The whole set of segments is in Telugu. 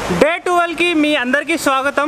డే కి మీ అందరికీ స్వాగతం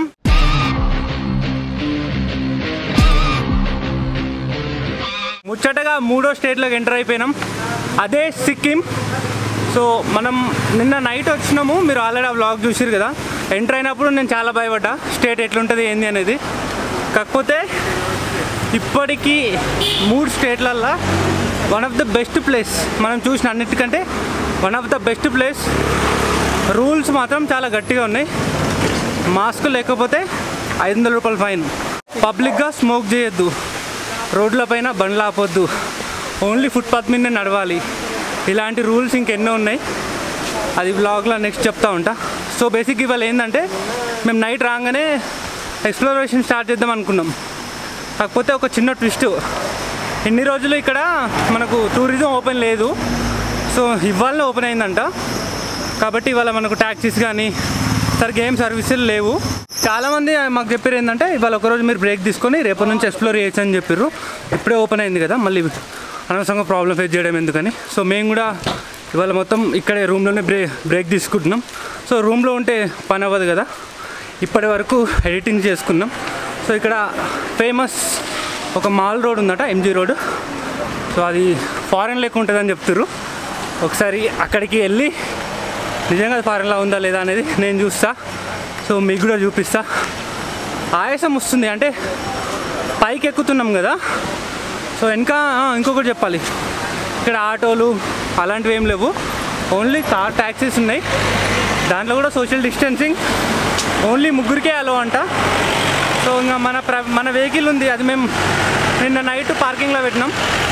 ముచ్చటగా మూడో స్టేట్లోకి ఎంటర్ అయిపోయినాం అదే సిక్కిం సో మనం నిన్న నైట్ వచ్చినాము మీరు ఆల్రెడీ ఆ వ్లాగ్ చూసిరు కదా ఎంటర్ అయినప్పుడు నేను చాలా భయపడ్డా స్టేట్ ఎట్లుంటుంది ఏంది అనేది కాకపోతే ఇప్పటికీ మూడు స్టేట్లల్లో one of the best place మనం చూసిన అన్నిటికంటే one of the best place rules మాత్రం చాలా గట్టిగా ఉన్నాయి మాస్క్ లేకపోతే ఐదు వందల రూపాయలు ఫైన్ పబ్లిక్గా స్మోక్ చేయొద్దు రోడ్ల పైన బండ్లు ఆపొద్దు ఓన్లీ ఫుట్పాత్ మీదనే నడవాలి ఇలాంటి రూల్స్ ఇంకెన్నో ఉన్నాయి అది బ్లాగ్లో నెక్స్ట్ చెప్తా ఉంటా సో బేసిక్ ఇవాళ ఏంటంటే మేము నైట్ రాగానే ఎక్స్ప్లోరేషన్ స్టార్ట్ చేద్దాం అనుకున్నాం కాకపోతే ఒక చిన్న ట్విస్ట్ ఇన్ని రోజులు ఇక్కడ మనకు టూరిజం ఓపెన్ లేదు సో ఇవాళ ఓపెన్ అయిందంట కాబట్టి ఇవాళ మనకు ట్యాక్సీస్ కానీ సరిగ్గా ఏం సర్వీసులు లేవు చాలామంది మాకు చెప్పారు ఏంటంటే ఇవాళ ఒకరోజు మీరు బ్రేక్ తీసుకొని రేపటి నుంచి ఎక్స్ప్లోర్ చేయొచ్చు అని చెప్పారు ఇప్పుడే ఓపెన్ అయింది కదా మళ్ళీ అనవసరంగా ప్రాబ్లం ఫేస్ చేయడం ఎందుకని సో మేము కూడా ఇవాళ మొత్తం ఇక్కడే రూమ్లోనే బ్రే బ్రేక్ తీసుకుంటున్నాం సో రూమ్లో ఉంటే పని అవ్వదు కదా ఇప్పటి వరకు ఎడిటింగ్ చేసుకున్నాం సో ఇక్కడ ఫేమస్ ఒక మాల్ రోడ్ ఉందట ఎంజీ రోడ్ సో అది ఫారెన్ లెక్క ఉంటుందని చెప్తారు ఒకసారి అక్కడికి వెళ్ళి నిజంగా అది ఫారెన్లా ఉందా లేదా అనేది నేను చూస్తా సో మీకు కూడా చూపిస్తా ఆయాసం వస్తుంది అంటే పైకి ఎక్కుతున్నాం కదా సో ఇంకా ఆ, ఇంకొకటి చెప్పాలి ఇక్కడ ఆటోలు అలాంటివి ఏం లేవు ఓన్లీ కార్ ట్యాక్సీస్ ఉన్నాయి దాంట్లో కూడా సోషల్ డిస్టెన్సింగ్ ఓన్లీ ముగ్గురికే అలో అంట సో ఇంకా మన ప్ర మన వెహికల్ ఉంది అది మేము నిన్న నైట్ పార్కింగ్లో పెట్టినాం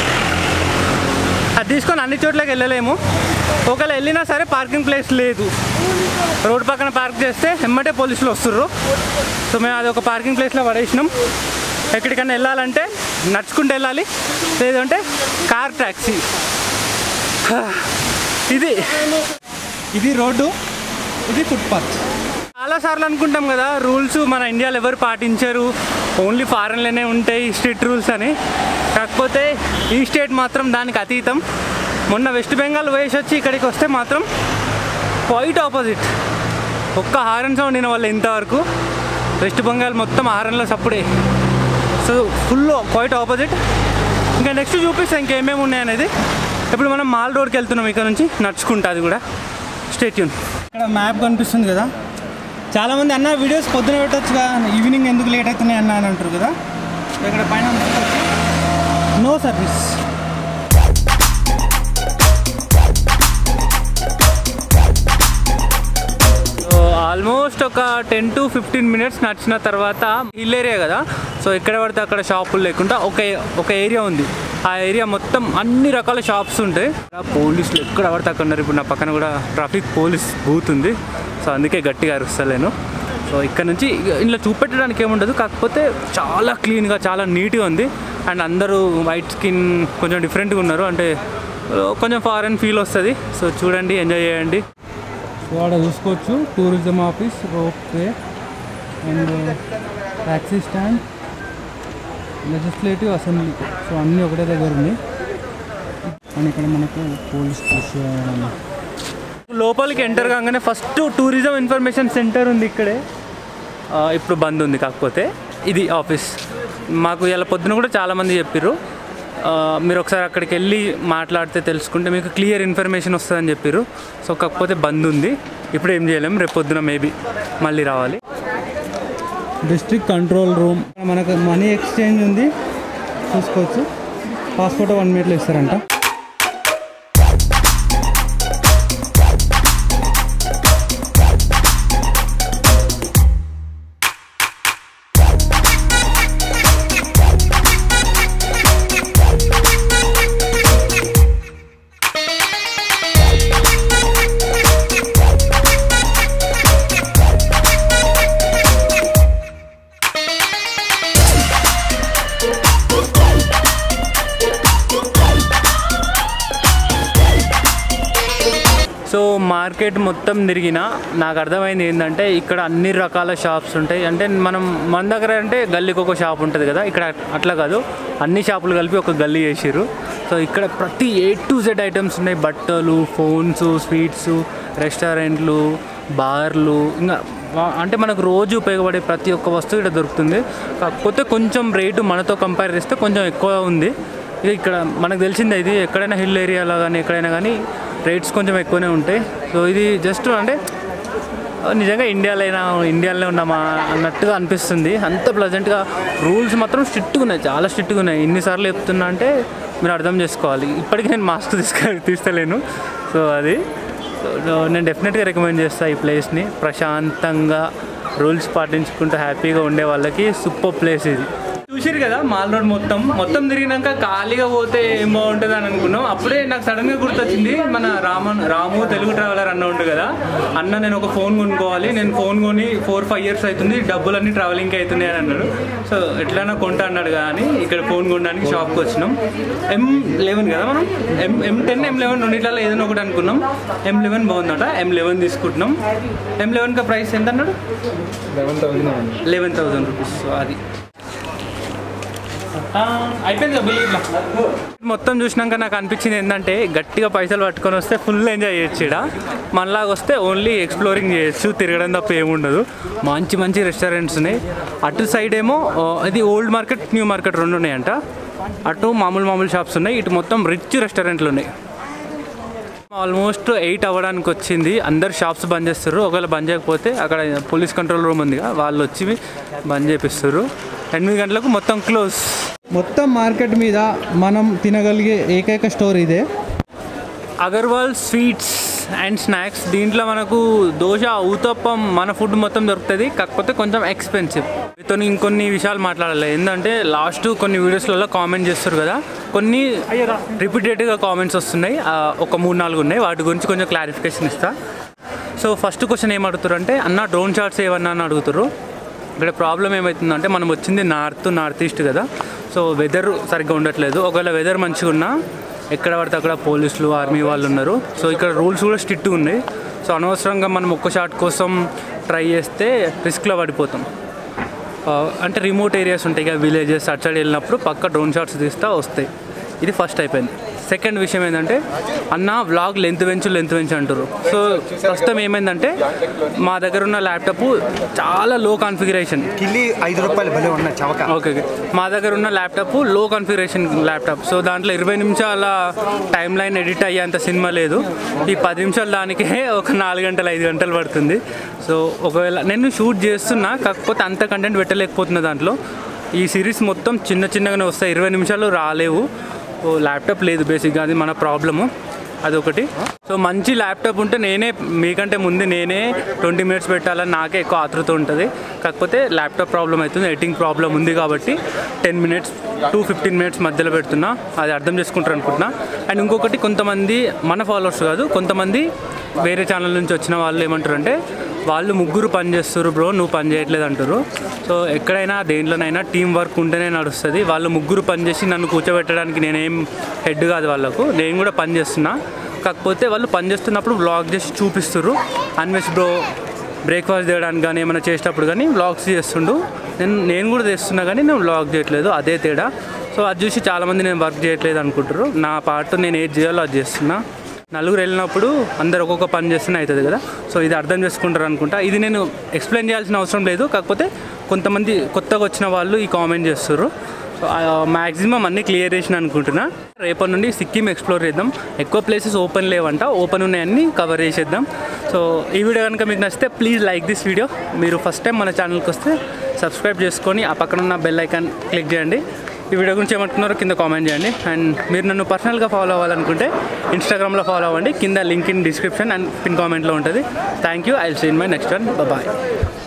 అది తీసుకొని అన్ని చోట్లకి వెళ్ళలేము ఒకవేళ వెళ్ళినా సరే పార్కింగ్ ప్లేస్ లేదు రోడ్ పక్కన పార్క్ చేస్తే ఎమ్మటే పోలీసులు వస్తుర్రు సో మేము అది ఒక పార్కింగ్ ప్లేస్లో పడేసినాం ఎక్కడికైనా వెళ్ళాలంటే నడుచుకుంటూ వెళ్ళాలి లేదంటే కార్ ట్యాక్సీ ఇది ఇది రోడ్డు ఇది ఫుట్పాత్ చాలాసార్లు అనుకుంటాం కదా రూల్స్ మన ఇండియాలో ఎవరు పాటించరు ఓన్లీ ఫారెన్లోనే ఉంటాయి స్ట్రిక్ట్ రూల్స్ అని కాకపోతే ఈ స్టేట్ మాత్రం దానికి అతీతం మొన్న వెస్ట్ బెంగాల్ వేసి వచ్చి ఇక్కడికి వస్తే మాత్రం క్వైట్ ఆపోజిట్ ఒక్క హారన్ సౌండ్ విన వాళ్ళు ఇంతవరకు వెస్ట్ బెంగాల్ మొత్తం హారన్లో సప్పుడే సో ఫుల్ క్వైట్ ఆపోజిట్ ఇంకా నెక్స్ట్ చూపిస్తాం ఇంకేమేమి ఉన్నాయనేది ఇప్పుడు మనం మాల్ రోడ్కి వెళ్తున్నాం ఇక్కడ నుంచి నడుచుకుంటా అది కూడా స్టేట్యూన్ ఇక్కడ మ్యాప్ కనిపిస్తుంది కదా చాలామంది అన్న వీడియోస్ పొద్దున పెట్టొచ్చుగా ఈవినింగ్ ఎందుకు లేట్ అవుతున్నాయి అన్న అని అంటారు కదా ఇక్కడ పైన నో సర్వీస్ సో ఆల్మోస్ట్ ఒక టెన్ టు ఫిఫ్టీన్ మినిట్స్ నడిచిన తర్వాత హిల్ ఏరియా కదా సో ఎక్కడ పడితే అక్కడ షాపులు లేకుండా ఒక ఒక ఏరియా ఉంది ఆ ఏరియా మొత్తం అన్ని రకాల షాప్స్ ఉంటాయి పోలీసులు ఎక్కడ పడితే అక్కడ ఉన్నారు ఇప్పుడు నా పక్కన కూడా ట్రాఫిక్ పోలీస్ బూత్ ఉంది సో అందుకే గట్టిగా అరుస్తలేను సో ఇక్కడ నుంచి ఇక ఇంట్లో చూపెట్టడానికి ఏముండదు కాకపోతే చాలా క్లీన్గా చాలా నీట్గా ఉంది అండ్ అందరూ వైట్ స్కిన్ కొంచెం డిఫరెంట్గా ఉన్నారు అంటే ఆ, కొంచెం ఫారెన్ ఫీల్ వస్తుంది సో చూడండి ఎంజాయ్ చేయండి సో అక్కడ చూసుకోవచ్చు tourism office rope way and taxi stand legislative assembly so అన్నీ ఒకటే దగ్గర ఉన్నాయి అండ్ ఇక్కడ మనకు పోలీస్ స్టేషన్ లోపలికి ఎంటర్ కాగానే ఫస్ట్ టూరిజం ఇన్ఫర్మేషన్ సెంటర్ ఉంది ఇక్కడే ఆ, ఇప్పుడు బంద్ ఉంది కాకపోతే ఇది ఆఫీస్ మాకు ఇలా పొద్దున కూడా చాలామంది చెప్పారు ఆ, మీరు ఒకసారి అక్కడికి వెళ్ళి మాట్లాడితే తెలుసుకుంటే మీకు క్లియర్ ఇన్ఫర్మేషన్ వస్తుందని చెప్పారు సో కాకపోతే బంద్ ఉంది ఇప్పుడు ఏం చేయలేము రేపు పొద్దున మేబీ మళ్ళీ రావాలి డిస్ట్రిక్ట్ కంట్రోల్ రూమ్ మనకు మనీ ఎక్స్చేంజ్ ఉంది చూసుకోవచ్చు పాస్పోర్ట్ వన్ మినిట్లో ఇస్తారంట సో మార్కెట్ మొత్తం తిరిగిన నాకు అర్థమైంది ఏంటంటే ఇక్కడ అన్ని రకాల షాప్స్ ఉంటాయి అంటే మనం మన దగ్గర అంటే గల్లీకి ఒక షాప్ ఉంటుంది కదా ఇక్కడ అట్లా కాదు అన్ని షాపులు కలిపి ఒక గల్లీ చేసిర్రు సో ఇక్కడ ప్రతి ఏ టు జెడ్ ఐటమ్స్ ఉన్నాయి బట్టలు ఫోన్స్ స్వీట్స్ రెస్టారెంట్లు బార్లు ఇంకా వా- అంటే మనకు రోజు ఉపయోగపడే ప్రతి ఒక్క వస్తువు ఇక్కడ దొరుకుతుంది కాకపోతే కొంచెం రేటు మనతో కంపేర్ చేస్తే కొంచెం ఎక్కువ ఉంది ఇది ఇక్కడ మనకు తెలిసిందే ఇది ఎక్కడైనా హిల్ ఏరియాలో కానీ ఎక్కడైనా కానీ రేట్స్ కొంచెం ఎక్కువనే ఉంటాయి సో ఇది జస్ట్ అంటే నిజంగా ఇండియాలో అయినా ఇండియాలోనే ఉన్నామా అన్నట్టుగా అనిపిస్తుంది అంత ప్లజెంట్గా రూల్స్ మాత్రం స్ట్రిక్ట్గా ఉన్నాయి చాలా స్ట్రిక్ట్గా ఉన్నాయి ఎన్నిసార్లు చెప్తున్నా అంటే మీరు అర్థం చేసుకోవాలి ఇప్పటికీ నేను మాస్క్ తీసుక తీస్తలేను సో అది సో నేను డెఫినెట్గా రికమెండ్ చేస్తాను ఈ ప్లేస్ని ప్రశాంతంగా రూల్స్ పాటించుకుంటూ హ్యాపీగా ఉండే వాళ్ళకి సూపర్ ప్లేస్ ఇది చూసిరు కదా మాల్ రోడ్ మొత్తం మొత్తం తిరిగినాక ఖాళీగా పోతే ఏం బాగుంటుంది అని అనుకున్నాం అప్పుడే నాకు సడన్ గా గుర్తొచ్చింది మన రామన్ రాము తెలుగు ట్రావెలర్ అన్న ఉండు కదా అన్న నేను ఒక ఫోన్ కొనుక్కోవాలి నేను ఫోన్ కొని ఫోర్ ఫైవ్ ఇయర్స్ అవుతుంది డబ్బులన్నీ ట్రావెలింగ్కి అవుతున్నాయి అని అన్నాడు సో ఎట్లైనా కొంటా అన్నాడు కదా అని ఇక్కడ ఫోన్ కొనడానికి షాప్కి వచ్చినాం ఎం లెవెన్ కదా మనం ఎం ఎం టెన్ ఎం లెవెన్ రెండిట్లలో ఏదైనా ఒకటి అనుకున్నాం ఎం లెవెన్ బాగుందట ఎం లెవెన్ తీసుకుంటున్నాం ఎం లెవెన్కి ప్రైస్ ఎంత అన్నాడు eleven thousand eleven thousand rupees so అది అయిపోయింది బిల్ ఇట్లా మొత్తం చూసినాక నాకు అనిపించింది ఏంటంటే గట్టిగా పైసలు పట్టుకొని వస్తే ఫుల్ ఎంజాయ్ చేయొచ్చు ఇక్కడ మనలాగా వస్తే ఓన్లీ ఎక్స్ప్లోరింగ్ చేయొచ్చు తిరగడం తప్ప ఏముండదు మంచి మంచి రెస్టారెంట్స్ ఉన్నాయి అటు సైడ్ ఏమో ఆ, ఇది ఓల్డ్ మార్కెట్ న్యూ మార్కెట్ రెండు ఉన్నాయంట అటు మామూలు మామూలు షాప్స్ ఉన్నాయి ఇటు మొత్తం రిచ్ రెస్టారెంట్లు ఉన్నాయి ఆల్మోస్ట్ ఎయిట్ అవ్వడానికి వచ్చింది అందరు షాప్స్ బంద్ చేస్తారు ఒకవేళ బంద్ చేయకపోతే అక్కడ పోలీస్ కంట్రోల్ రూమ్ ఉందిగా వాళ్ళు వచ్చి బంద్ చేపిస్తారు ఎనిమిది గంటలకు మొత్తం క్లోజ్ మొత్తం మార్కెట్ మీద మనం తినగలిగే ఏకైక స్టోర్ ఇదే అగర్వాల్ స్వీట్స్ అండ్ స్నాక్స్ దీంట్లో మనకు దోశ ఊతప్పం మన ఫుడ్ మొత్తం దొరుకుతుంది కాకపోతే కొంచెం ఎక్స్పెన్సివ్ మీతో ఇంకొన్ని విషయాలు మాట్లాడాలి ఏంటంటే లాస్ట్ కొన్ని వీడియోస్లలో కామెంట్ చేస్తారు కదా కొన్ని రిపీటెడ్గా కామెంట్స్ వస్తున్నాయి ఆ, ఒక మూడు నాలుగు ఉన్నాయి వాటి గురించి కొంచెం క్లారిఫికేషన్ ఇస్తా సో ఫస్ట్ క్వశ్చన్ ఏం అడుగుతారు అంటే అన్న డ్రోన్ షాట్స్ ఏమన్నా అని అడుగుతారు ఇక్కడ ప్రాబ్లం ఏమవుతుందంటే మనం వచ్చింది నార్త్ నార్త్ ఈస్ట్ కదా సో వెదర్ సరిగ్గా ఉండట్లేదు ఒకవేళ వెదర్ మంచిగా ఉన్నా ఎక్కడ పడితే అక్కడ పోలీసులు ఆర్మీ వాళ్ళు ఉన్నారు సో ఇక్కడ రూల్స్ కూడా స్ట్రిక్ట్గా ఉన్నాయి సో అనవసరంగా మనం ఒక్క షాట్ కోసం ట్రై చేస్తే రిస్క్లో పడిపోతాం ఆ, అంటే రిమోట్ ఏరియాస్ ఉంటాయి కదా విలేజెస్ అటు సైడ్ వెళ్ళినప్పుడు పక్క డ్రోన్ షాట్స్ తీస్తా వస్తాయి ఇది ఫస్ట్ అయిపోయింది సెకండ్ విషయం ఏంటంటే అన్న వ్లాగ్ లెంత్ పెంచు లెంత్ పెంచు అంటారు సో ప్రస్తుతం ఏమైందంటే మా దగ్గర ఉన్న ల్యాప్టాప్ చాలా లో కాన్ఫిగరేషన్ కిల్లి ఐదు రూపాయలు భలే ఉన్నాయి చవక ఓకే ఓకే మా దగ్గర ఉన్న ల్యాప్టాప్ లో కాన్ఫిగరేషన్ ల్యాప్టాప్ సో దాంట్లో ఇరవై నిమిషాల టైం లైన్ ఎడిట్ అయ్యేంత సినిమా లేదు ఈ పది నిమిషాలు దానికే ఒక నాలుగు గంటలు ఐదు గంటలు పడుతుంది సో ఒకవేళ నేను షూట్ చేస్తున్నా కాకపోతే అంత కంటెంట్ పెట్టలేకపోతున్నా దాంట్లో ఈ సిరీస్ మొత్తం చిన్న చిన్నగానే వస్తాయి ఇరవై నిమిషాలు రాలేవు సో ల్యాప్టాప్ లేదు బేసిక్గా అది మన ప్రాబ్లము అదొకటి సో మంచి ల్యాప్టాప్ ఉంటే నేనే మీకంటే ముందు నేనే ట్వంటీ మినిట్స్ పెట్టాలని నాకే ఎక్కువ ఆతృత ఉంటుంది కాకపోతే ల్యాప్టాప్ ప్రాబ్లం అవుతుంది ఎడిటింగ్ ప్రాబ్లం ఉంది కాబట్టి ten minutes to fifteen minutes మధ్యలో పెడుతున్నా అది అర్థం చేసుకుంటారు అనుకుంటున్నా అండ్ ఇంకొకటి కొంతమంది మన ఫాలోవర్స్ కాదు కొంతమంది వేరే ఛానల్ నుంచి వచ్చిన వాళ్ళు ఏమంటారు అంటే వాళ్ళు ముగ్గురు పని చేస్తారు బ్రో నువ్వు పని చేయట్లేదు అంటారు సో ఎక్కడైనా దేంట్లోనైనా టీం వర్క్ ఉంటేనే నడుస్తుంది వాళ్ళు ముగ్గురు పని చేసి నన్ను కూర్చోబెట్టడానికి నేనేం హెడ్ కాదు వాళ్ళకు నేను కూడా పని చేస్తున్నా కాకపోతే వాళ్ళు పని చేస్తున్నప్పుడు వ్లాగ్ చేసి చూపిస్తారు అన్వేష్ బ్రో బ్రేక్ఫాస్ట్ చేయడానికి కానీ ఏమైనా చేసేటప్పుడు కానీ వ్లాగ్స్ చేస్తుండు నేను నేను కూడా చేస్తున్నా కానీ నేను వ్లాగ్ చేయట్లేదు అదే తేడా సో అది చూసి చాలామంది నేను వర్క్ చేయట్లేదు అనుకుంటారు నా పార్ట్ నేను ఏది చేయాలో అది చేస్తున్నా నలుగురు వెళ్ళినప్పుడు అందరు ఒక్కొక్క పని చేస్తూనే అవుతుంది కదా సో ఇది అర్థం చేసుకుంటారు అనుకుంటా ఇది నేను ఎక్స్ప్లెయిన్ చేయాల్సిన అవసరం లేదు కాకపోతే కొంతమంది కొత్తగా వచ్చిన వాళ్ళు ఈ కామెంట్ చేస్తారు సో మ్యాక్సిమం అన్నీ క్లియర్ చేసిన అనుకుంటున్నా రేపటి నుండి సిక్కిం ఎక్స్ప్లోర్ చేద్దాం ఎక్కువ ప్లేసెస్ ఓపెన్ లేవంట ఓపెన్ ఉన్నాయన్నీ కవర్ చేసేద్దాం సో ఈ వీడియో కనుక మీకు నచ్చితే ప్లీజ్ లైక్ దిస్ వీడియో మీరు ఫస్ట్ టైం మన ఛానల్కి వస్తే సబ్స్క్రైబ్ చేసుకొని ఆ పక్కన ఉన్న బెల్ ఐకాన్ క్లిక్ చేయండి ఈ వీడియో గురించి ఏమంటున్నారో కింద కామెంట్ చేయండి అండ్ మీరు నన్ను పర్సనల్గా ఫాలో అవ్వాలనుకుంటే ఇన్స్టాగ్రామ్లో ఫాలో అవ్వండి కింద link in description and pin కామెంట్లో ఉంటుంది thank you I will see in my next one bye